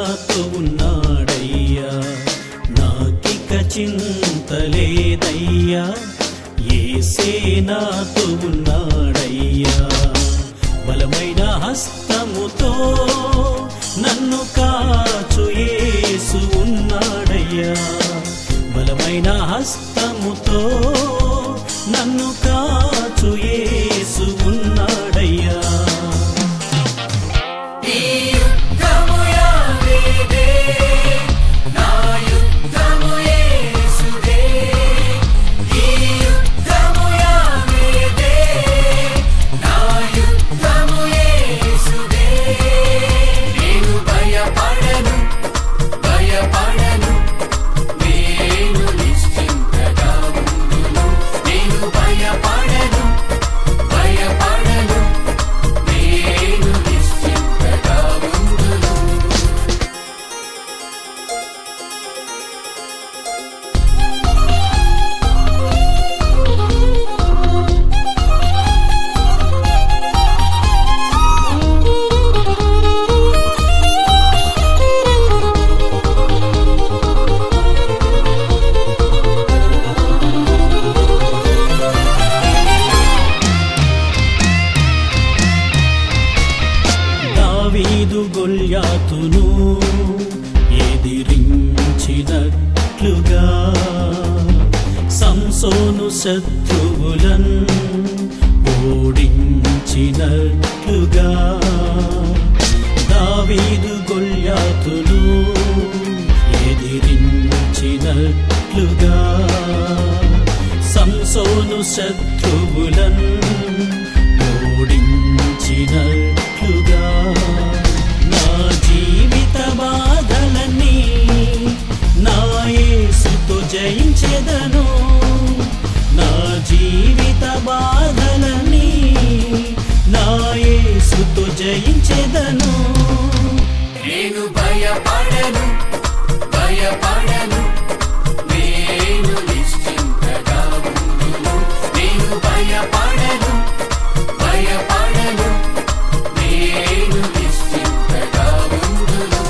నాతో ఉన్నాడయ్యా నాకిక చింతలేదయ్యా ఏసే నాతో ఉన్నాడయ్యా బలమైన హస్తముతో నన్ను కాచు యేసు ఉన్నాడయ్యా బలమైన హస్తముతో నన్ను కాచు యేసు ఉన్నాడయ్యా ఈ యుద్ధము యావేదే నా యుద్ధము యేసుదే ఈ యుద్ధము యావేదే నా యుద్ధము యేసుదే నేను భయపడను భయపడను నేను నిశ్చింతగా ఉండును నేను భయపడను భయపడను నేను నిశ్చింతగా ఉండును దావీదు గొల్యాతును ఎదిరించినట్లుగా సంసోను శత్రువులన్ ఓడించినట్లుగా దావీదు గొల్యాతును ఎదిరించినట్లుగా సంసోను శత్రువులన్ ఓడించినట్లుగా నా జీవిత బాధలన్నీ నా యేసుతో జయించెదను నా జీవిత బాధలన్నీ నా యేసుతో జయించెదను నేను భయపడను భయపడను నేను నిశ్చింతగా ఉండును నేను భయపడను భయపడను నేను నిశ్చింతగా ఉండును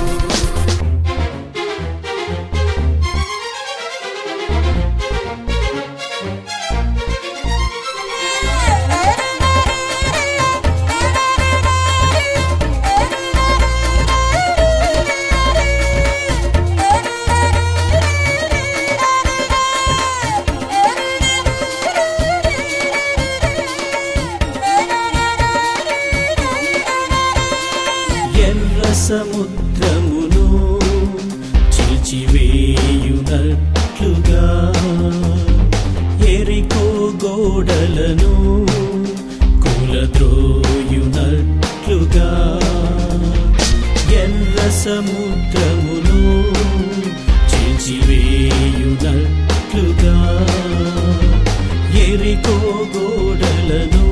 ఎర్ర సముద్రమును చిల్చివేయునట్లుగా ఎరికో గోడలను కూలద్రోయునట్లుగా ఎర్ర సముద్రమును చిల్చివేయునట్లుగా ఎరికో గోడలను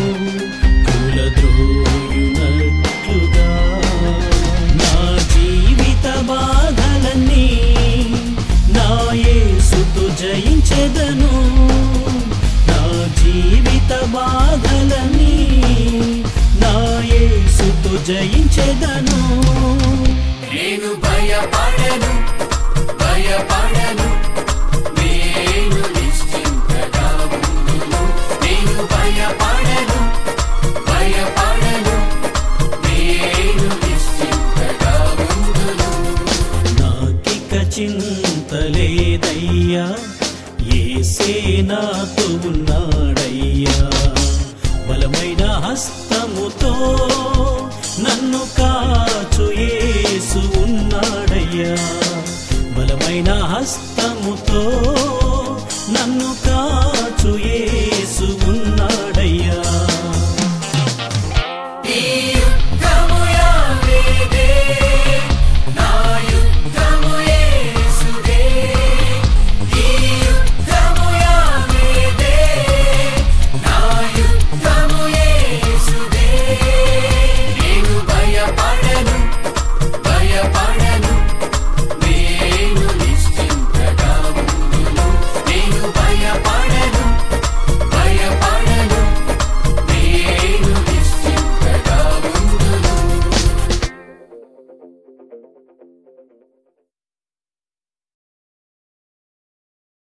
కూలద్రోయునట్లుగా నా జీవిత బాధలన్నీ నా యేసుతో జయించెదను నా జీవిత బాధలన్నీ నా యేసుతో జయించెదను నేను భయపడను భయపడను నేను నిశ్చింతగా ఉండును నేను భయపడను భయపడను నేను నిశ్చింతగా ఉండును నాకిక చింతలేదయ్యా ఏసే నాతో ఉన్నాడయ్యా బలమైన హస్తముతో నన్ను కాచు యేసు ఉన్నాడయ్యా